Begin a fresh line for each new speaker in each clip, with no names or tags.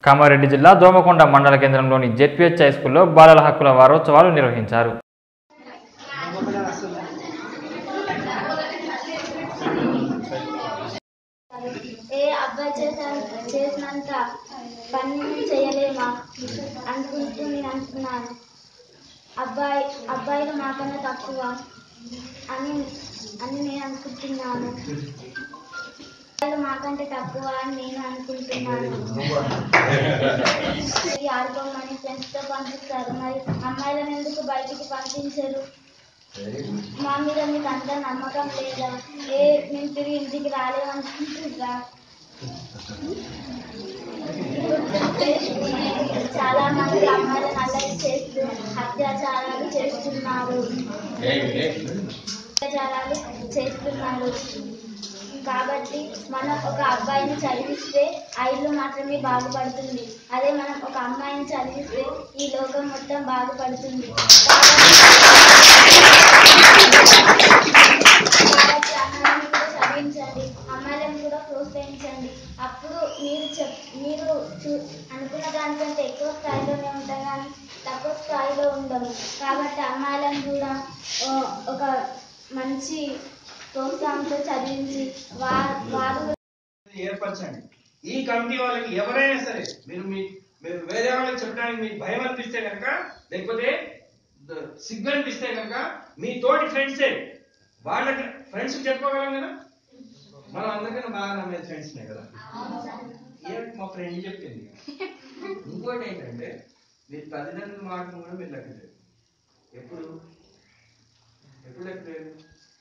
కామారెడ్డి జిల్లా దోమకొండ మండల కేంద్రంలోని జెడ్పీహెచ్ హై స్కూల్లో బాలల హక్కుల వారోత్సవాలు నిర్వహించారు
ఏ అబ్బాయి చేసా చేసినంత పని మేము చేయలేమా అనుకుంటూ నేను అంటున్నాను అబ్బాయి అబ్బాయిలు మాకన్నా తక్కువ అని అని నేను అనుకుంటున్నాను అబ్బాయిలు మాకంటే తక్కువ అని నేను అనుకుంటున్నాను ఈ ఆడుకోమని ఫ్రెండ్స్తో పంపిస్తారు మరి అమ్మాయిలను ఎందుకు బయటికి పంపించరు మా మీద మీకు అంత నమ్మకం లేదా ఏ మేము తిరిగి ఇంటికి రాలేమనుకుంటున్నా చాలా మంది అమ్మాయిలను అల్లరి చేస్తూ అత్యాచారాలు చేస్తున్నారు అత్యాచారాలు చేస్తున్నారు కాబట్టి మనం ఒక అబ్బాయిని చదివిస్తే ఆ ఇల్లు మాత్రమే బాగుపడుతుంది అదే మనం ఒక అమ్మాయిని చదివిస్తే ఈ లోకం మొత్తం బాగుపడుతుంది కాబట్టి అమ్మాయిలను కూడా చదివించండి అమ్మాయిలను కూడా ప్రోత్సహించండి అప్పుడు మీరు చెప్ మీరు చూ అనుకున్న దానికంటే ఎక్కువ స్థాయిలోనే ఉంటాం కానీ తక్కువ స్థాయిలో ఉండము కాబట్టి అమ్మాయిలను కూడా ఆ, ఒక మంచి ప్రోత్సాహంతో చదివించి వా వారు
ఏర్పరచండి ఈ కమిటీ వాళ్ళకి ఎవరైనా సరే మీరు మీ మీరు వేరే వాళ్ళకి చెప్పడానికి మీకు భయం అనిపిస్తే కనుక లేకపోతే ద- సిగ్గు అనిపిస్తే కనుక మీ తోటి ఫ్రెండ్సే వాళ్ళకి ఫ్రెండ్స్ చెప్పుకోగలం కదా మనం అందరికన్నా బాగా నమ్మేది ఫ్రెండ్స్నే కదా ఏమిటి మా ఫ్రెండ్ చెప్పింది ఇంకోటి ఏంటంటే మీ తల్లిదండ్రుల మాటను కూడా మీరు లెక్క చేయరు ఎప్పుడు ఎప్పుడు లెక్క చేయరు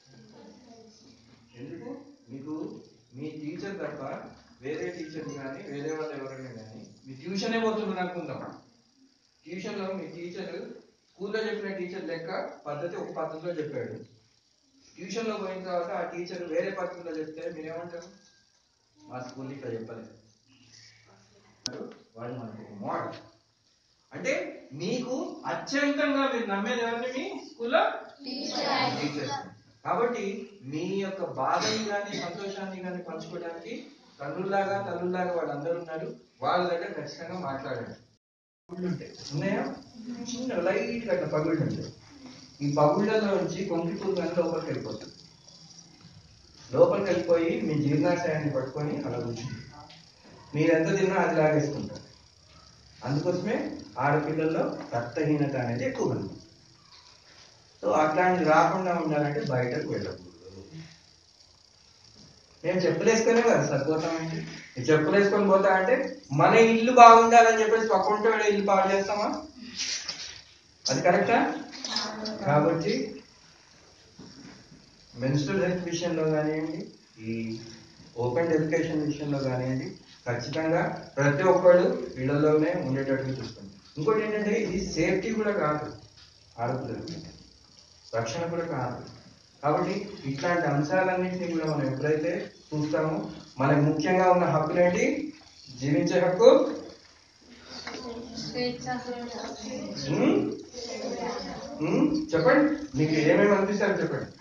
ఎందుకు మీకు మీ టీచర్ తప్ప వేరే టీచర్ కానీ వేరే వాళ్ళు ఎవరైనా కానీ మీ ట్యూషనే పోతున్నారు అనుకుందాం ట్యూషన్లో మీ టీచర్ స్కూల్లో చెప్పిన టీచర్ లెక్క పద్ధతి ఒక పద్ధతిలో చెప్పాడు ట్యూషన్లో పోయిన తర్వాత ఆ టీచర్ వేరే పద్ధతిలో చెప్తే మీరేమంటారు మా స్కూల్ ఇక్కడ చెప్పలేదు వాడు మనకు ఒక మోడల్ అంటే మీకు అత్యంతంగా మీరు నమ్మేది ఎవరిని మీ స్కూల్లో టీచర్స్ కాబట్టి మీ యొక్క బాధని కానీ సంతోషాన్ని కానీ పంచుకోవడానికి తండ్రుల్లాగా తల్లుల్లాగా వాళ్ళందరూ ఉన్నారు వాళ్ళ దగ్గర ఖచ్చితంగా మాట్లాడండి పగుళ్ళు ఉంటాయి ఉన్నాయా చిన్న లైట్ అట్లా పగుళ్ళు ఉంటాయి ఈ పగుళ్ళలో నుంచి కొంకి పురుగు లోపలికి వెళ్ళిపోతుంది లోపలికి వెళ్ళిపోయి మీ జీర్ణాశయాన్ని పట్టుకొని అలా కూర్చుంటుంది మీరు ఎంత తిన్నా అది లాగేసుకుంటారు అందుకోసమే ఆడపిల్లల్లో రక్తహీనత అనేది ఎక్కువ ఉంది సో అట్లాంటివి రాకుండా ఉండాలంటే బయటకు వెళ్ళకూడదు మేము చెప్పులేసుకునే కదా సార్ పోతామంటే ఈ చెప్పులు వేసుకొని పోతా అంటే మన ఇల్లు బాగుండాలని చెప్పేసి పక్కంటే వాళ్ళ ఇల్లు పాడు చేస్తామా అది కరెక్టా కాబట్టి మెన్స్ట్రల్ హెల్త్ విషయంలో కానివ్వండి ఈ ఓపెన్ ఎడ్యుకేషన్ విషయంలో కానివ్వండి ఖచ్చితంగా ప్రతి ఒక్కళ్ళు ఇళ్లలోనే ఉండేటట్టుగా చూసుకోండి ఇంకోటి ఏంటంటే ఇది సేఫ్టీ కూడా కాదు ఆడపిల్లలకి రక్షణ కూడా కాదు కాబట్టి ఇట్లాంటి అంశాలన్నింటినీ కూడా మనం ఎప్పుడైతే చూస్తామో మనకు ముఖ్యంగా ఉన్న హక్కులు ఏంటి జీవించే హక్కు ఉమ్? ఉమ్? చెప్పండి మీకు ఏమేమి అనిపిస్తారో చెప్పండి